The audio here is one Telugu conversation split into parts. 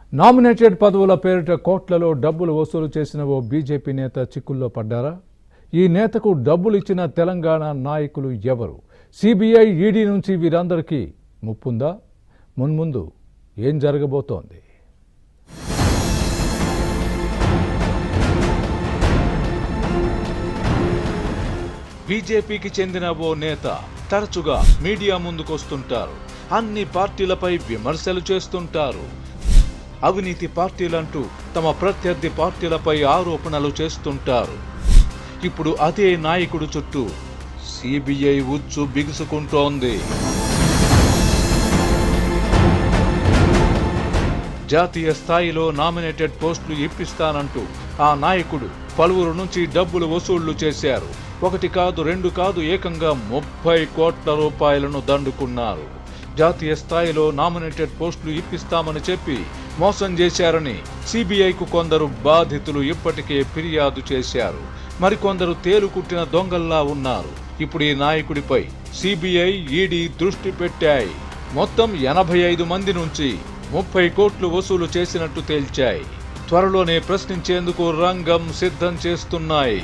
నామినేటెడ్ పదవుల పేరిట కోట్లలో డబ్బులు వసూలు చేసిన ఓ బీజేపీ నేత చిక్కుల్లో పడ్డారా ఈ నేతకు డబ్బులు ఇచ్చిన తెలంగాణ నాయకులు ఎవరు సిబిఐ ఈడీ నుంచి వీరందరికీ ముప్పుందా మున్ముందు ఏం జరగబోతోంది బీజేపీకి చెందిన ఓ నేత తరచుగా మీడియా ముందుకొస్తుంటారు అన్ని పార్టీలపై విమర్శలు చేస్తుంటారు అవినీతి పార్టీలంటూ తమ ప్రత్యర్థి పార్టీలపై ఆరోపణలు చేస్తుంటారు ఇప్పుడు అదే నాయకుడు చుట్టూ సిబిఐ ఉచ్చు బిగుసుకుంటోంది జాతీయ స్థాయిలో నామినేటెడ్ పోస్టులు ఇప్పిస్తానంటూ ఆ నాయకుడు పలువురు నుంచి డబ్బులు వసూళ్లు చేశారు ఒకటి కాదు రెండు కాదు ఏకంగా ముప్పై కోట్ల రూపాయలను దండుకున్నారు జాతీయ స్థాయిలో నామినేటెడ్ పోస్టులు ఇప్పిస్తామని చెప్పి మోసం చేశారని సిబిఐకు కొందరు బాధితులు ఇప్పటికే ఫిర్యాదు చేశారు మరికొందరు తేలుకుట్టిన దొంగల్లా ఉన్నారు ఇప్పుడు ఈ నాయకుడిపై సిబిఐ ఈడీ దృష్టి పెట్టాయి మొత్తం ఎనభై ఐదు మంది నుంచి ముప్పై కోట్లు వసూలు చేసినట్టు తేల్చాయి త్వరలోనే ప్రశ్నించేందుకు రంగం సిద్ధం చేస్తున్నాయి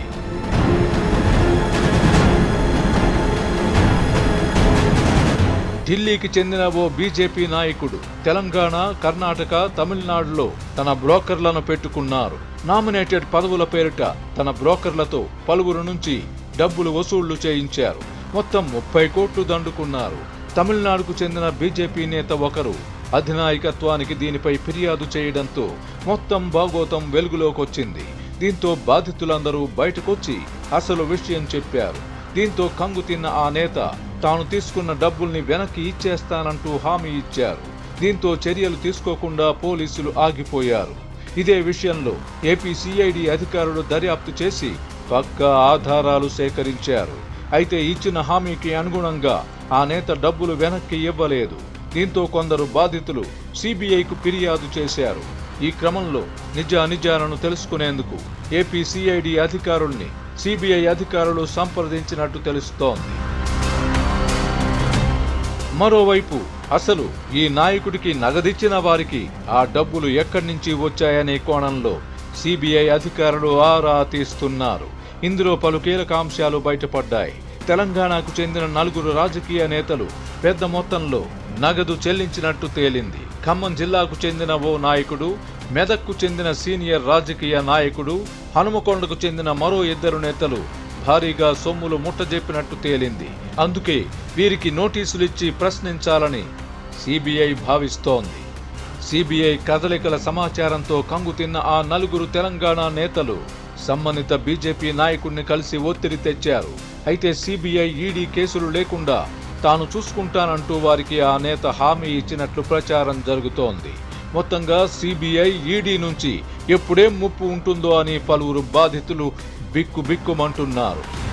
ఢిల్లీకి చెందిన ఓ బీజేపీ నాయకుడు తెలంగాణ కర్ణాటక తమిళనాడులో తన బ్రోకర్లను పెట్టుకున్నారు నామినేటెడ్ పదవుల పేరిట తన బ్రోకర్లతో పలువురు నుంచి డబ్బులు వసూళ్లు చేయించారు మొత్తం ముప్పై కోట్లు దండుకున్నారు తమిళనాడుకు చెందిన బీజేపీ నేత ఒకరు అధినాయకత్వానికి దీనిపై ఫిర్యాదు చేయడంతో మొత్తం భాగోతం వెలుగులోకొచ్చింది దీంతో బాధితులందరూ బయటకొచ్చి అసలు విషయం చెప్పారు దీంతో కంగు తిన్న ఆ నేత తాను తీసుకున్న డబ్బుల్ని వెనక్కి ఇచ్చేస్తానంటూ హామీ ఇచ్చారు దీంతో చర్యలు తీసుకోకుండా పోలీసులు ఆగిపోయారు ఇదే విషయంలో ఏపీ సిఐడి అధికారులు దర్యాప్తు చేసి పక్కా ఆధారాలు సేకరించారు అయితే ఇచ్చిన హామీకి అనుగుణంగా ఆ నేత డబ్బులు వెనక్కి ఇవ్వలేదు దీంతో కొందరు బాధితులు సిబిఐకు ఫిర్యాదు చేశారు ఈ క్రమంలో నిజ నిజాలను తెలుసుకునేందుకు ఏపీ సిఐడి అధికారుల్ని సిబిఐ అధికారులు సంప్రదించినట్టు తెలుస్తోంది మరోవైపు అసలు ఈ నాయకుడికి నగదిచ్చిన వారికి ఆ డబ్బులు ఎక్కడి నుంచి వచ్చాయనే కోణంలో సిబిఐ అధికారులు ఆరా తీస్తున్నారు ఇందులో పలు కీలక అంశాలు బయటపడ్డాయి తెలంగాణకు చెందిన నలుగురు రాజకీయ నేతలు పెద్ద మొత్తంలో నగదు చెల్లించినట్టు తేలింది ఖమ్మం జిల్లాకు చెందిన ఓ నాయకుడు మెదక్కు చెందిన సీనియర్ రాజకీయ నాయకుడు హనుమకొండకు చెందిన మరో ఇద్దరు నేతలు భారీగా సొమ్ములు ముట్టజెప్పినట్టు తేలింది అందుకే వీరికి నోటీసులు ఇచ్చి ప్రశ్నించాలని సిబిఐ భావిస్తోంది సిబిఐ కదలికల సమాచారంతో కంగుతిన్న ఆ నలుగురు తెలంగాణ నేతలు సంబంధిత బీజేపీ నాయకుడిని కలిసి ఒత్తిడి తెచ్చారు అయితే సిబిఐ ఈడీ కేసులు లేకుండా తాను చూసుకుంటానంటూ వారికి ఆ నేత హామీ ఇచ్చినట్లు ప్రచారం జరుగుతోంది మొత్తంగా సిబిఐ ఈడీ నుంచి ఎప్పుడేం ముప్పు ఉంటుందో అని పలువురు బాధితులు బిక్కు బిక్కుమంటున్నారు